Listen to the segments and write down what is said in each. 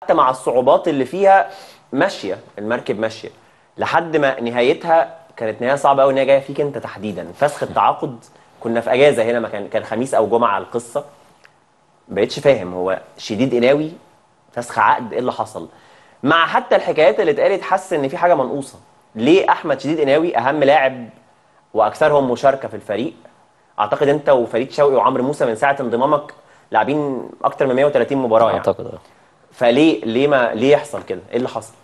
حتى مع الصعوبات اللي فيها ماشيه المركب ماشيه لحد ما نهايتها كانت نهايه صعبه قوي ان هي جايه فيك انت تحديدا فسخ التعاقد كنا في اجازه هنا ما كان كان خميس او جمعه على القصه بقيتش فاهم هو شديد قناوي فسخ عقد ايه اللي حصل مع حتى الحكايات اللي اتقالت حاسس ان في حاجه منقوصه ليه احمد شديد قناوي اهم لاعب واكثرهم مشاركه في الفريق اعتقد انت وفريد شوقي وعمرو موسى من ساعه انضمامك لاعبين اكتر من 130 مباراه يعني اعتقد اه فليه ليه ما ليه يحصل كده ايه اللي حصل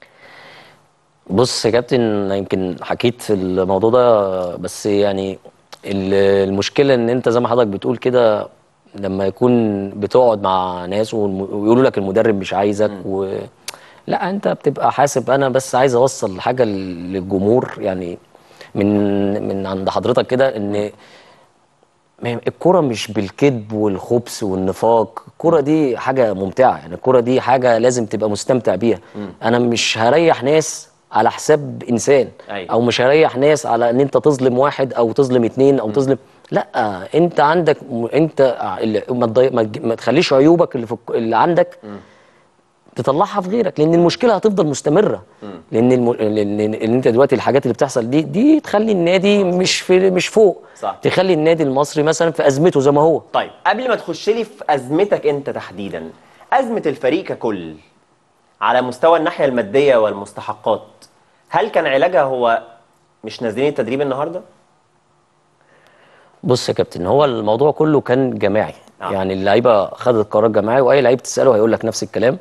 بص يا كابتن أنا يمكن حكيت في الموضوع ده بس يعني ال- المشكله ان انت زي ما حضرتك بتقول كده لما يكون بتقعد مع ناس والم- ويقولوا لك المدرب مش عايزك و لا انت بتبقى حاسب انا بس عايز اوصل حاجه لل- للجمهور يعني من من عند حضرتك كده ان ما هي الكرة مش بالكذب والخبث والنفاق الكرة دي حاجة ممتعة يعني الكرة دي حاجة لازم تبقى مستمتع بيها أنا مش هريح ناس على حساب إنسان أيوة. أو مش هريح ناس على إن أنت تظلم واحد أو تظلم اتنين أو تظلم لا أنت عندك أنت اللي- ما تضي- ما تج- ما تخليش عيوبك اللي, في الك- اللي عندك تطلعها في غيرك لان المشكله هتفضل مستمره لان الم... لان لأن انت دلوقتي الحاجات اللي بتحصل دي دي تخلي النادي مش في مش فوق صح. تخلي النادي المصري مثلا في ازمته زي ما هو طيب قبل ما تخش لي في ازمتك انت تحديدا ازمه الفريق ككل على مستوى الناحيه الماديه والمستحقات هل كان علاجها هو مش نازلين التدريب النهارده بص يا كابتن هو الموضوع كله كان جماعي آه. آه. يعني اللعيبه خدت قرار جماعي واي لعيب تساله هيقول لك نفس الكلام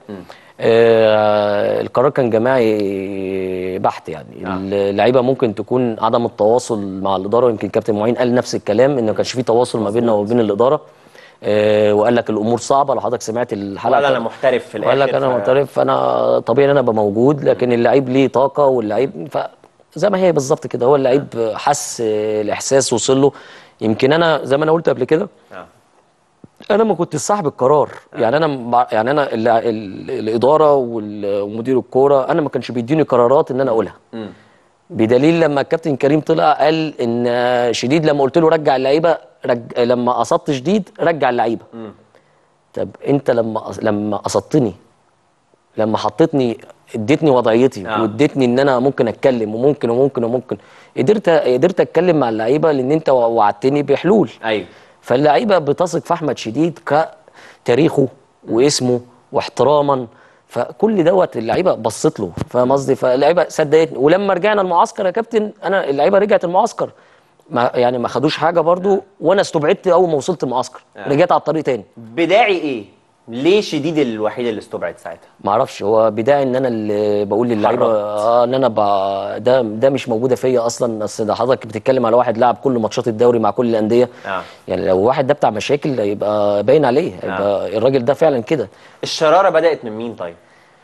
آه القرار كان جماعي بحت يعني آه. آه. اللعيبه ممكن تكون عدم التواصل مع الاداره يمكن كابتن معين قال نفس الكلام ان ما كانش في تواصل ما بيننا وبين الاداره آه وقال لك الامور صعبه لو حضرتك سمعت الحلقه ولا انا بتاعت- محترف في الاخر وقال لك انا ف- معترف فانا طبيعي ان انا ابقى موجود لكن اللعيب ليه طاقه واللعيب ف زي ما هي بالظبط كده هو اللعيب حس الاحساس وصل له يمكن انا زي ما انا قلت قبل كده آه. انا ما كنت صاحب القرار يعني انا بع- يعني انا ال ال الاداره وال- ومدير الكوره انا ما كانش بيديني قرارات ان انا اقولها مم. بدليل لما الكابتن كريم طلع قال ان شديد لما قلت له رجع اللعيبه رج... لما قصدت شديد رجع اللعيبه طب انت لما لما قصدتني لما حطيتني اديتني وضعيتي آه. واديتني ان انا ممكن اتكلم وممكن وممكن وممكن قدرت قدرت اتكلم مع اللعيبه لان انت وعدتني بحلول ايوه فاللعيبه بتثق في احمد شديد كتاريخه واسمه واحتراما فكل دوت اللعيبه بصت له فاهم قصدي فاللعيبه صدقتني ولما رجعنا المعسكر يا كابتن انا اللعيبه رجعت المعسكر ما يعني ما خدوش حاجه برضو وانا استبعدت اول ما وصلت المعسكر آه. رجعت على الطريق تاني بداعي ايه ليه شديد الوحيد اللي استبعد ساعتها ما اعرفش هو بدايه ان انا اللي بقول للعيبه حركت. اه ان انا ب... ده ده مش موجوده فيا اصلا اصل ده حضرتك بتتكلم على واحد لعب كل ماتشات الدوري مع كل الانديه آه. يعني لو واحد ده بتاع مشاكل هيبقى باين عليه هيبقى الراجل ده فعلا كده الشراره بدات من مين طيب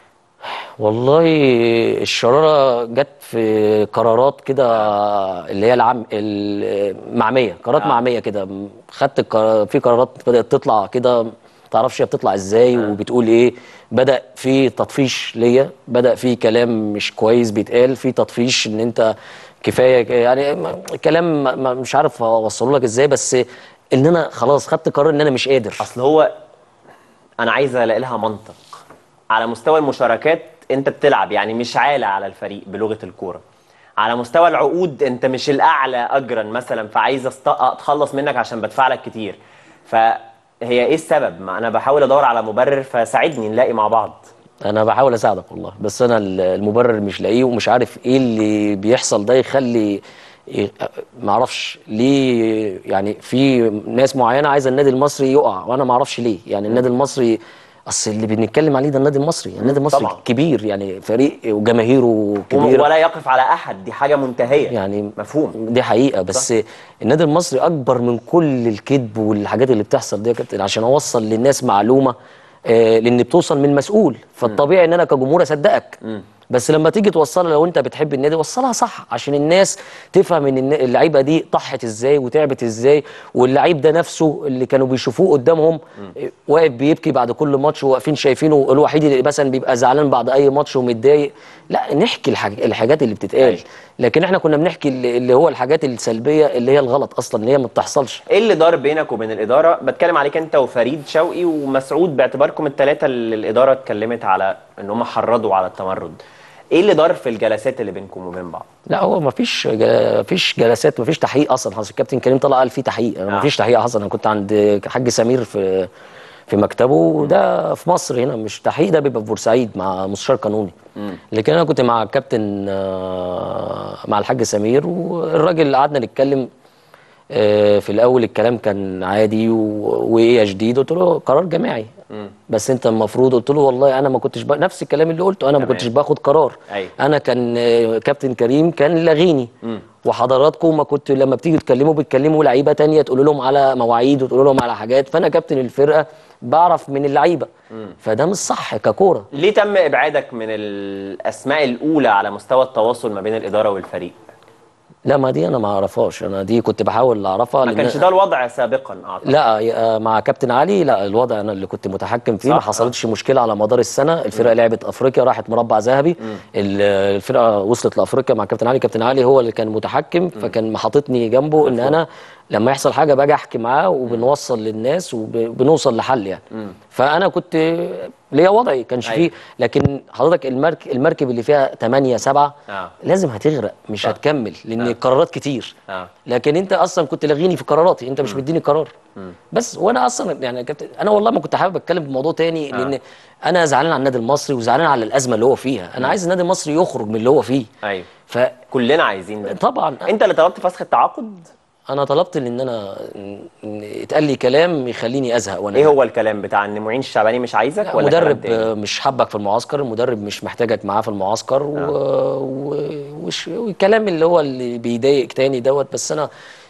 والله الشراره جت في قرارات كده اللي هي العم المعميه قرارات آه. آه. معميه كده خدت القرار- في قرارات بدات تطلع كده تعرفش هي بتطلع ازاي آه. وبتقول ايه بدا في تطفيش ليا بدا في كلام مش كويس بيتقال في تطفيش ان انت كفايه يعني ما- كلام ما- ما- مش عارف اوصله لك ازاي بس ان انا خلاص خدت قرار ان انا مش قادر اصل هو انا عايز الاقي لها منطق على مستوى المشاركات انت بتلعب يعني مش عالة على الفريق بلغه الكوره على مستوى العقود انت مش الاعلى اجرا مثلا فعايز أست- اتخلص منك عشان بدفع لك كتير فهي ايه السبب ما انا بحاول ادور على مبرر فساعدني نلاقي مع بعض انا بحاول اساعدك والله بس انا ال- المبرر مش لاقيه ومش عارف ايه اللي بيحصل ده يخلي ي- معرفش ليه يعني في ناس معينه عايزه النادي المصري يقع وانا معرفش ليه يعني النادي المصري اصل اللي بنتكلم عليه ده النادي المصري النادي المصري طبعا. كبير يعني فريق وجماهيره كبيره ولا يقف على احد دي حاجه منتهيه يعني مفهوم دي حقيقه بس النادي المصري اكبر من كل الكذب والحاجات اللي بتحصل دي يا كابتن عشان اوصل للناس معلومه آه لان بتوصل من مسؤول فالطبيعي ان انا كجمهور اصدقك بس لما تيجي توصلها لو انت بتحب النادي وصلها صح عشان الناس تفهم ان الن- اللعيبه دي طحت ازاي وتعبت ازاي واللعيب ده نفسه اللي كانوا بيشوفوه قدامهم واقف بيبكي بعد كل ماتش وواقفين شايفينه الوحيد اللي مثلا بيبقى زعلان بعد اي ماتش ومتضايق لا نحكي الحاج... الحاجات اللي بتتقال أيوة. لكن احنا كنا بنحكي اللي اللي هو الحاجات السلبيه اللي هي الغلط اصلا اللي هي ما بتحصلش ايه اللي دار بينك وبين الاداره بتكلم عليك انت وفريد شوقي ومسعود باعتباركم الثلاثه اللي الاداره اتكلمت على ان هم حرضوا على التمرد ايه اللي دار في الجلسات اللي بينكم وبين بعض لا هو ما فيش ما فيش جلسات ما فيش تحقيق اصلا حصل الكابتن كريم طلع قال في تحقيق انا آه. ما فيش تحقيق حصل انا كنت عند حاج سمير في في مكتبه وده في مصر هنا مش تحقيق ده بيبقى في بورسعيد مع مستشار قانوني لكن انا كنت مع الكابتن آه، مع الحاج سمير والراجل قعدنا نتكلم آه، في الاول الكلام كان عادي و- وايه يا جديد قلت له قرار جماعي بس انت المفروض قلت له والله انا ما كنتش ب... نفس الكلام اللي قلته انا ما تمام. كنتش باخد قرار أيوة. انا كان آه، كابتن كريم كان لاغيني وحضراتكم ما كنت لما بتيجوا تكلموا بتكلموا لعيبه تانية تقولوا لهم على مواعيد وتقولوا لهم على حاجات فانا كابتن الفرقه بعرف من اللعيبه فده مش صح ككوره ليه تم ابعادك من الاسماء الاولى على مستوى التواصل ما بين الاداره والفريق لا ما دي انا ما اعرفهاش انا دي كنت بحاول اعرفها ما لأن- كانش ده الوضع سابقا اعتقد لا يا- مع كابتن علي لا الوضع انا اللي كنت متحكم فيه صح، ما حصلتش مشكله على مدار السنه الفرقه لعبت افريقيا راحت مربع ذهبي ال- الفرقه وصلت لافريقيا مع كابتن علي كابتن علي هو اللي كان متحكم فكان محاططني جنبه ان انا لما يحصل حاجه باجي احكي معاه وبنوصل للناس وبنوصل لحل يعني فانا كنت ليا وضعي كانش أيوة. فيه لكن حضرتك المرك المركب اللي فيها 8 7 آه. لازم هتغرق مش هتكمل لان القرارات كتير آه. لكن انت اصلا كنت لاغيني في قراراتي انت مش مديني قرار بس وانا اصلا يعني يا كابتن انا والله ما كنت حابب اتكلم في موضوع تاني لان انا زعلان على النادي المصري وزعلان على الازمه اللي هو فيها انا عايز النادي المصري يخرج من اللي هو فيه ايوه فطبعا كلنا عايزين ده انت اللي طلبت فسخ التعاقد انا طلبت ان انا إن اتقال لي كلام يخليني ازهق وانا ايه هو الكلام بتاع ان معين الشعباني مش عايزك ولا كلام مدرب تاني؟ آه، مش حابك في المعسكر المدرب مش محتاجك معاه في المعسكر و... و... وش... والكلام اللي هو اللي بيضايق تاني دوت بس انا